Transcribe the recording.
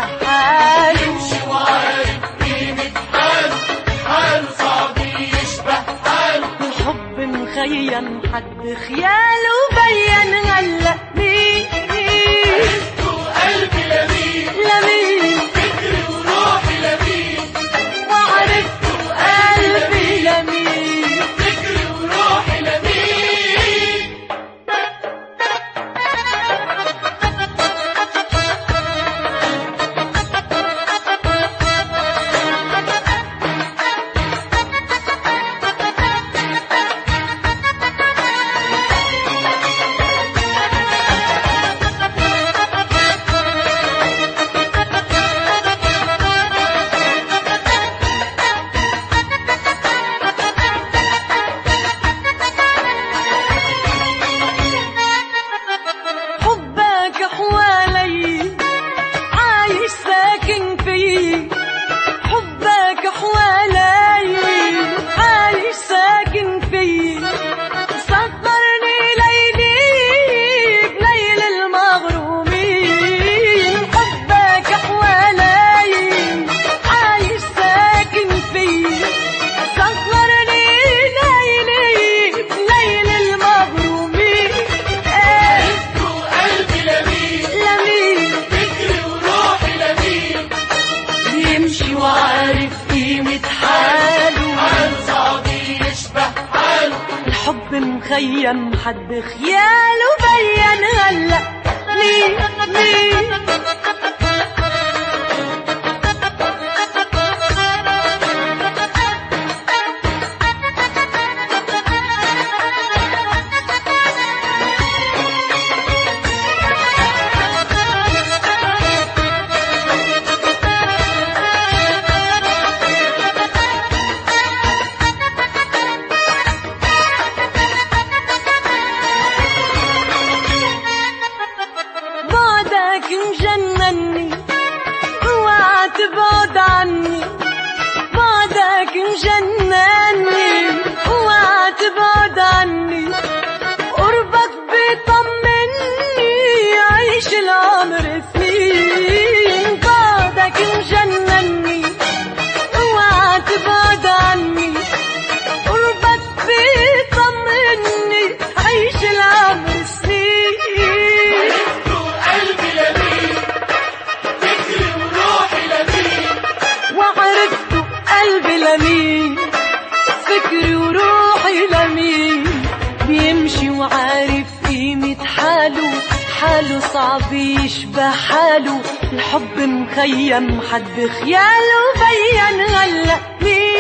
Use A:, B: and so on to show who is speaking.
A: يشبه حاله
B: يمشي وعارف قيمة حاله حاله صعب يشبه حاله
A: الحب مخيم حد خياله بين هلا مين
B: وقلبي لمين
A: لمين
B: فكري وروحي لمين
A: وعرفت قلبي لمين
B: فكري وروحي لمين
A: حبك حوالي عايش ساكن في حبك حوالي عايش ساكن في صدرني ليلي بليل المغرومين حبك حوالي عايش ساكن في صدرني ليلي بليل المغرومين إيه
B: وقلبي لمين
A: لمين
B: فكري وروحي لمين
A: يمشي وعارف قيمة حاله
B: حاله صعب يشبه حاله
A: الحب مخيم حد خياله بين هلا مين مين بعدك مجنني اوعى تبعد عني بعدك مجنني اوعى تبعد عني قربك بيطمني عيش العمر سنين بعدك مجنني اوعى تبعد عني قربك بيطمني عيش العمر سنين
B: وقلبي لمين فكري وروحي لمين
A: وعرفت قلبي لمين فكري وروحي لمين بيمشي وعارف قيمة حاله حاله صعب يشبه حاله الحب مخيم حد خياله بين هلا مين